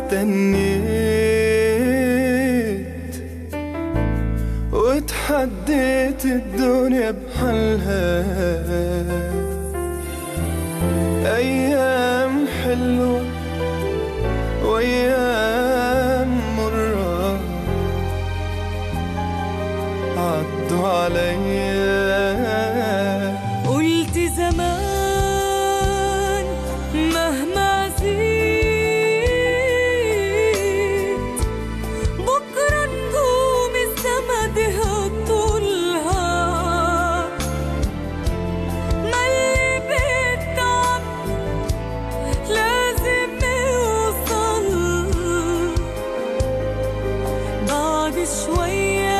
استنيت وتحديت الدنيا بحالها أيام حلوة وأيام مرة عدوا عليا قلت زمان مهما زيد بكرة نجوم السما دي هتطولها ما اللي بيتعب لازم يوصل بعد شوية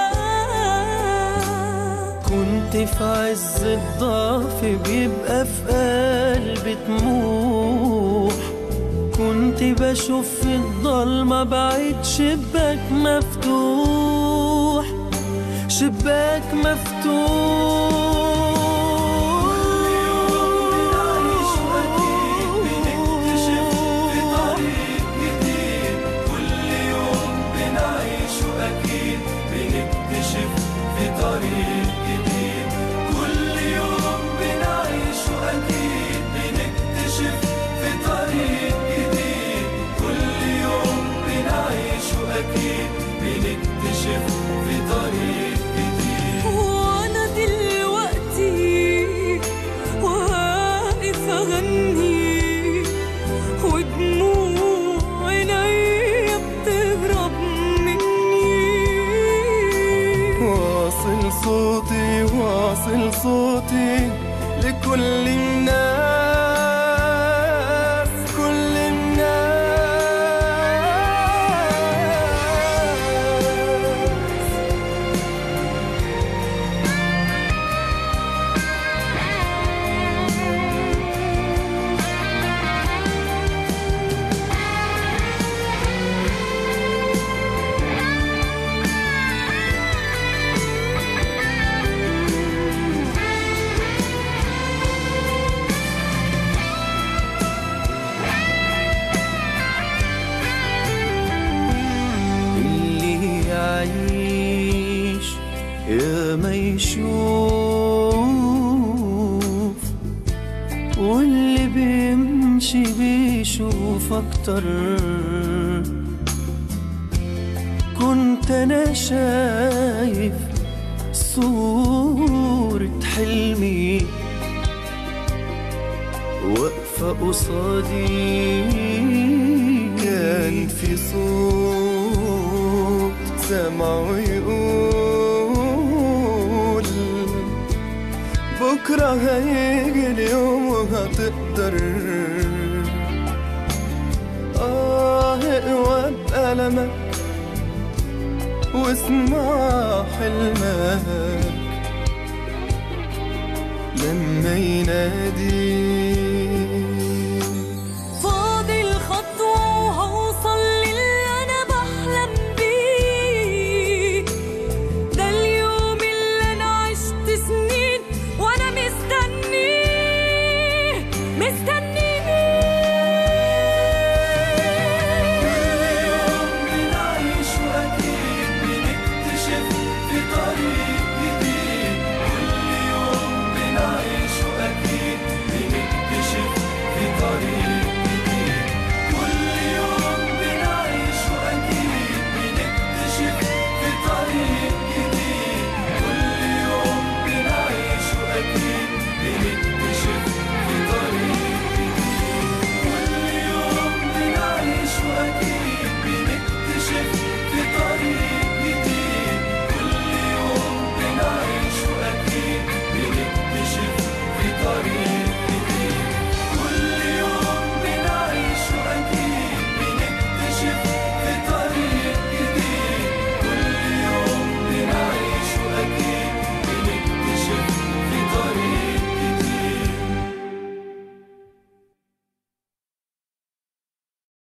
كنت في عز الضعف بيبقى في قلبي طموح كنت بشوف في الضلمة بعيد شباك مفتوح شباك وانا دلوقتي واقف اغني ودموع عينيا بتهرب مني واصل صوتي واصل صوتي لكل الناس كل الناس اللي يعيش يا ما يشوف واللي بيمشي بيشوف اكتر كنت انا شايف صورة حلمي واقفة قصادي كان في صوت سمعه يقول بكرة هيجي اليوم وهتقدر آه اقوى بألمك واسمع حلمك لما ينادي